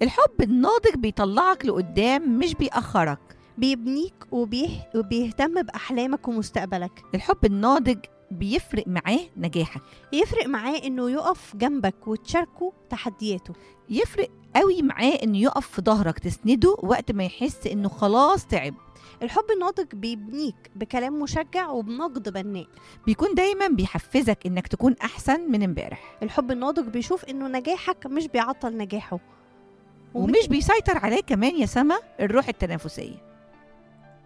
الحب الناضج بيطلعك لقدام مش بيأخرك بيبنيك وبيه... وبيهتم بأحلامك ومستقبلك الحب الناضج بيفرق معاه نجاحك يفرق معاه إنه يقف جنبك وتشاركه تحدياته يفرق قوي معاه انه يقف في ظهرك تسنده وقت ما يحس انه خلاص تعب الحب الناضج بيبنيك بكلام مشجع وبنقد بناء بيكون دايما بيحفزك انك تكون احسن من امبارح الحب الناضج بيشوف إنه نجاحك مش بيعطل نجاحه ومش بيسيطر عليه كمان يا سما الروح التنافسيه